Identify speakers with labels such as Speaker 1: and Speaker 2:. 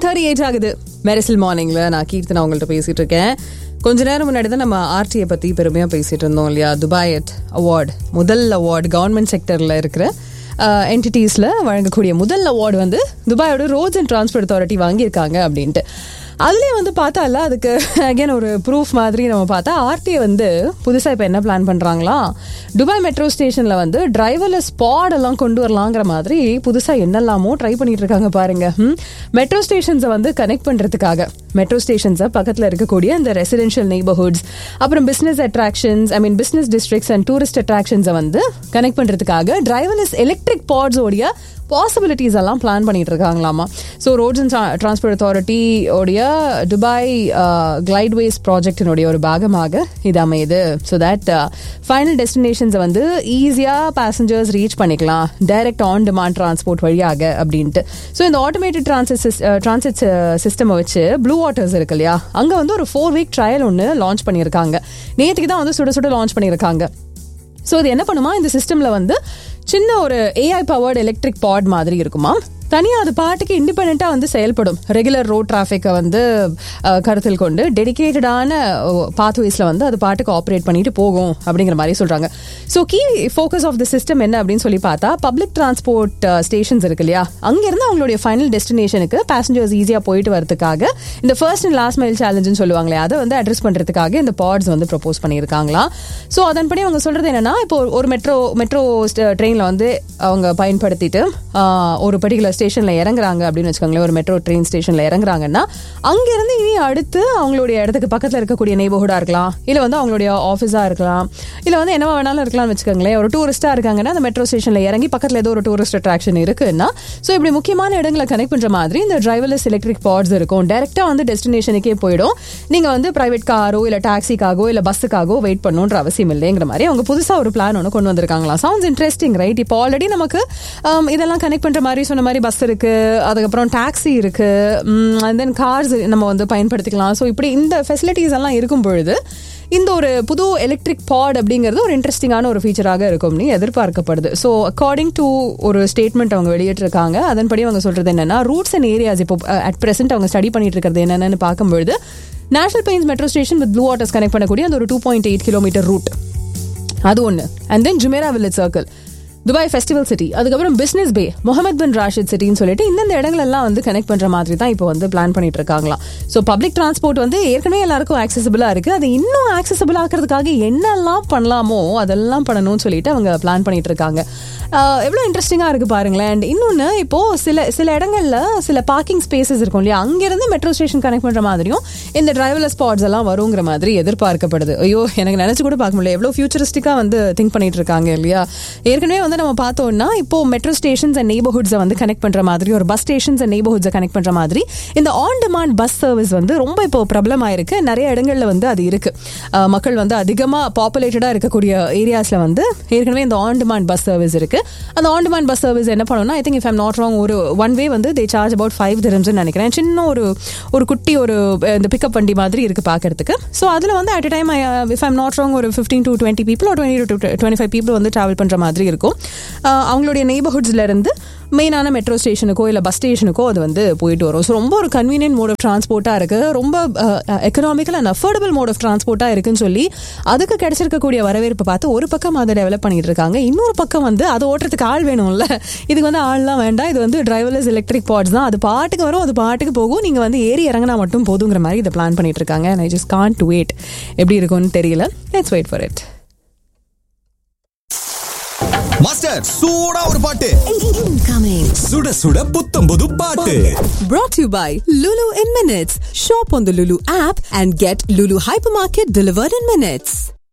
Speaker 1: Thirty eight ஆகுது மெரிசல் மார்னிங்ல நான் கீர்த்தனா உங்கள்கிட்ட பேசிட்டு இருக்கேன் கொஞ்ச நேரம் முன்னாடி தான் நம்ம ஆர்டிஐ பத்தி பெருமையா பேசிட்டு இருந்தோம் இல்லையா துபாயட் அவார்டு முதல் அவார்டு கவர்மெண்ட் செக்டர்ல இருக்கிற என்டிட்டிஸ்ல வழங்கக்கூடிய முதல் அவார்டு வந்து துபாயோட ரோட்ஸ் அண்ட் டிரான்ஸ்போர்ட் அத்தாரிட்டி வாங்கியிருக்காங்க அப்படின்ட்டு அதுலேயே வந்து பார்த்தால அதுக்கு அகைன் ஒரு ப்ரூஃப் மாதிரி நம்ம பார்த்தா ஆர்டிஐ வந்து புதுசாக இப்போ என்ன பிளான் பண்ணுறாங்களா துபாய் மெட்ரோ ஸ்டேஷனில் வந்து டிரைவர்லெஸ் ஸ்பாட் எல்லாம் கொண்டு வரலாங்கிற மாதிரி புதுசாக என்னெல்லாமோ ட்ரை பண்ணிட்டு இருக்காங்க பாருங்க மெட்ரோ ஸ்டேஷன்ஸை வந்து கனெக்ட் பண்ணுறதுக்காக மெட்ரோ ஸ்டேஷன்ஸை பக்கத்தில் இருக்கக்கூடிய இந்த ரெசிடென்ஷியல் நெய்பர்ஹுட்ஸ் அப்புறம் business attractions I mean business districts and tourist அட்ராக்ஷன்ஸை வந்து கனெக்ட் பண்ணுறதுக்காக டிரைவர்லெஸ் எலக்ட்ரிக் பாட்ஸோடைய பாசிபிலிட்டிஸ் எல்லாம் பிளான் பண்ணிட்டு இருக்காங்களாமா so roads and transport authority உடைய துபாய் கிளைட்வேஸ் ப்ராஜெக்டினுடைய ஒரு பாகமாக இது அமையுது ஸோ தட் ஃபைனல் டெஸ்டினேஷன்ஸை வந்து ஈஸியாக பேசஞ்சர்ஸ் ரீச் பண்ணிக்கலாம் டைரக்ட் ஆன் டிமாண்ட் டிரான்ஸ்போர்ட் வழியாக அப்படின்ட்டு ஸோ இந்த ஆட்டோமேட்டட் டிரான்சிட் டிரான்சிட் சிஸ்டமை வச்சு ப்ளூ வாட்டர்ஸ் இருக்கு இல்லையா அங்கே வந்து ஒரு ஃபோர் வீக் ட்ரையல் ஒன்று லான்ச் பண்ணியிருக்காங்க நேற்றுக்கு தான் வந்து சுட சுட லான்ச் பண்ணியிருக்காங்க ஸோ இது என்ன பண்ணுமா இந்த சிஸ்டமில் வந்து சின்ன ஒரு ஏஐ பவர்டு எலக்ட்ரிக் பாட் மாதிரி இருக்குமா தனியாக அது பாட்டுக்கு இண்டிபெண்ட்டாக வந்து செயல்படும் ரெகுலர் ரோட் டிராஃபிக்கை வந்து கருத்தில் கொண்டு டெடிக்கேட்டடான பாத்வேஸில் வந்து அது பாட்டுக்கு ஆப்ரேட் பண்ணிட்டு போகும் அப்படிங்கிற மாதிரி சொல்கிறாங்க so key focus of the system என்ன அப்படின்னு சொல்லி பார்த்தா பப்ளிக் டிரான்ஸ்போர்ட் ஸ்டேஷன்ஸ் இருக்கு இல்லையா அங்கேருந்து அவங்களுடைய ஃபைனல் டெஸ்டினேஷனுக்கு பேசஞ்சர்ஸ் ஈஸியாக போயிட்டு வரதுக்காக இந்த ஃபர்ஸ்ட் அண்ட் லாஸ்ட் மைல் சேலஞ்சுன்னு சொல்லுவாங்களே அதை வந்து அட்ரஸ் பண்ணுறதுக்காக இந்த பாட்ஸ் வந்து ப்ரப்போஸ் பண்ணியிருக்காங்களா ஸோ அதன்படி அவங்க சொல்கிறது என்னன்னா இப்போ ஒரு மெட்ரோ மெட்ரோ ட்ரெயினில் வந்து அவங்க பயன்படுத்திட்டு ஒரு பர்டிகுலர் ஸ்டேஷனில் இறங்குறாங்க அப்படின்னு வச்சுக்கோங்களேன் ஒரு மெட்ரோ ட்ரெயின் ஸ்டேஷனில் இறங்குறாங்கன்னா அங்கேருந்து இனி அடுத்து அவங்களுடைய இடத்துக்கு பக்கத்தில் இருக்கக்கூடிய நெய்பர்ஹுடாக இருக்கலாம் இல்லை வந்து அவங்களுடைய ஆஃபீஸாக இருக்கலாம் இல்லை வந்து என்னவா வேணாலும் இருக்கலாம்னு வச்சுக்கோங்களேன் ஒரு டூரிஸ்ட்டாக இருக்காங்கன்னா அந்த மெட்ரோ ஸ்டேஷனில் இறங்கி பக்கத்தில் ஏதோ ஒரு டூரிஸ்ட் அட்ராக்ஷன் இருக்குன்னா ஸோ இப்படி முக்கியமான இடங்களை கனெக்ட் பண்ணுற மாதிரி இந்த டிரைவர்லெஸ் எலக்ட்ரிக் பாட்ஸ் இருக்கும் டேரெக்டாக வந்து டெஸ்டினேஷனுக்கே போயிடும் நீங்கள் வந்து ப்ரைவேட் காரோ இல்லை டாக்ஸிக்காகவோ இல்லை பஸ்ஸுக்காகவோ வெயிட் பண்ணணுன்ற அவசியம் இல்லைங்கிற மாதிரி அவங்க புதுசாக ஒரு பிளான் ஒன்று கொண்டு வந்திருக்காங்களா சவுண்ட்ஸ் இன்ட்ரெஸ்டிங் ரைட் இப்போ ஆல்ரெடி நமக்கு இதெல்லாம் கனெக்ட் பண்ணுற மாதிரி சொன்ன மாதிரி பஸ் இருக்கு அதுக்கப்புறம் டாக்ஸி இருக்கு அண்ட் தென் கார்ஸ் நம்ம வந்து பயன்படுத்திக்கலாம் ஸோ இப்படி இந்த ஃபெசிலிட்டிஸ் எல்லாம் இருக்கும் பொழுது இந்த ஒரு புது எலக்ட்ரிக் பாட் அப்படிங்கிறது ஒரு இன்ட்ரெஸ்டிங்கான ஒரு ஃபீச்சராக இருக்கும்னு எதிர்பார்க்கப்படுது ஸோ அக்கார்டிங் டு ஒரு ஸ்டேட்மெண்ட் அவங்க வெளியிட்டிருக்காங்க அதன்படி அவங்க சொல்றது என்னன்னா ரூட்ஸ் அண்ட் ஏரியாஸ் இப்போ அட் பிரசென்ட் அவங்க ஸ்டடி பண்ணிட்டு இருக்கிறது என்னென்னு பார்க்கும்பொழுது National Paints metro station with Blue Waters connect பண்ணக்கூடிய அந்த ஒரு two point eight kilometre route அது ஒன்று and then Jumeirah Village Circle Dubai Festival City அதுக்கப்புறம் Business Bay Mohammed bin Rashid சிட்டின்னு சொல்லிட்டு இந்தந்த இடங்களெல்லாம் வந்து கனெக்ட் பண்ணுற மாதிரி தான் இப்போ வந்து பிளான் பண்ணிட்டு இருக்காங்களாம் ஸோ பப்ளிக் டிரான்ஸ்போர்ட் வந்து ஏற்கனவே எல்லாருக்கும் ஆக்சசபிளாக இருக்குது அது இன்னும் ஆக்சசபிள் ஆக்கிறதுக்காக என்னெல்லாம் பண்ணலாமோ அதெல்லாம் பண்ணணும்னு சொல்லிட்டு அவங்க பிளான் பண்ணிட்டு இருக்காங்க எவ்வளோ இன்ட்ரெஸ்டிங்காக இருக்குது பாருங்களேன் அண்ட் இன்னொன்று இப்போது சில சில இடங்களில் சில பார்க்கிங் ஸ்பேசஸ் இருக்கும் இல்லையா அங்கேருந்து மெட்ரோ ஸ்டேஷன் கனெக்ட் பண்ணுற மாதிரியும் இந்த டிரைவர்லெஸ் ஸ்பாட்ஸ் எல்லாம் வருங்கிற மாதிரி எதிர்பார்க்கப்படுது ஐயோ எனக்கு நினச்சி கூட பார்க்க முடியல எவ்வளோ ஃபியூச்சரிஸ்டிக்காக வந்து திங்க் பண்ணிட்டு இருக்காங்க இல்லையா ஏற்கனவே வந்து நம்ம பார்த்தோம்னா இப்போ மெட்ரோ ஸ்டேஷன்ஸ் அண்ட் நெய்பர்ஹுட்ஸை வந்து கனெக்ட் பண்ணுற மாதிரி ஒரு பஸ் ஸ்டேஷன்ஸ் அண்ட் நெய்பர்ஹுட்ஸை கனெக்ட் பண்ணுற மாதிரி இந்த ஆன் டிமாண்ட் பஸ் சர்வீஸ் வந்து ரொம்ப இப்போ பிரபலமாயிருக்கு நிறைய இடங்களில் வந்து அது இருக்கு மக்கள் வந்து அதிகமாக பாப்புலேட்டடாக இருக்கக்கூடிய ஏரியாஸில் வந்து ஏற்கனவே இந்த ஆன் டிமாண்ட் பஸ் சர்வீஸ் இருக்கு அந்த ஆன் டிமாண்ட் பஸ் சர்வீஸ் என்ன பண்ணணும்னா I think if I'm not wrong ஒரு ஒன் வே வந்து தே சார்ஜ் அபவுட் ஃபைவ் திரம்ஸ்னு நினைக்கிறேன் சின்ன ஒரு ஒரு குட்டி ஒரு இந்த பிக்கப் வண்டி மாதிரி இருக்கு பார்க்கறதுக்கு ஸோ அதில் வந்து at time if I'm not wrong ஒரு ஃபிஃப்டீன் டு டுவெண்ட்டி பீப்புள் ஒரு twenty to twenty five people வந்து ட்ராவல் பண்ணுற மாதிரி இருக்கும் அவங்களுடைய நெய்பர்ஹுட்ஸ்ல இருந்து மெயினான மெட்ரோ ஸ்டேஷனுக்கோ இல்லை பஸ் ஸ்டேஷனுக்கோ அது வந்து போயிட்டு வரும் ஸோ ரொம்ப ஒரு கன்வீனியன்ட் மோட் ஆஃப் டிரான்ஸ்போர்ட்டாக இருக்குது ரொம்ப economical and affordable mode of டிரான்ஸ்போர்ட்டாக இருக்குன்னு சொல்லி அதுக்கு கிடைச்சிருக்கக்கூடிய வரவேற்பு பார்த்து ஒரு பக்கம் அதை டெவலப் பண்ணிட்டு இருக்காங்க இன்னொரு பக்கம் வந்து அதை ஓட்டுறதுக்கு ஆள் வேணும்ல இதுக்கு வந்து ஆள்லாம் வேண்டாம் இது வந்து டிரைவர்லெஸ் எலக்ட்ரிக் பாட்ஸ் தான் அது பாட்டுக்கு வரும் அது பாட்டுக்கு போகும் நீங்கள் வந்து ஏறி இறங்கினா மட்டும் போதுங்கிற மாதிரி இதை பிளான் பண்ணிட்டு இருக்காங்க ஐ ஜஸ்ட் கான்ட் வெயிட் எப்படி இருக்கும்னு தெரியல let's wait for it
Speaker 2: master சூடா ஒரு பாட்டு
Speaker 3: Incoming.
Speaker 2: சுட சுட புத்தம் புது பாட்டு
Speaker 3: Brought to you by Lulu in Minutes. Shop on the Lulu app and get Lulu Hypermarket delivered in minutes.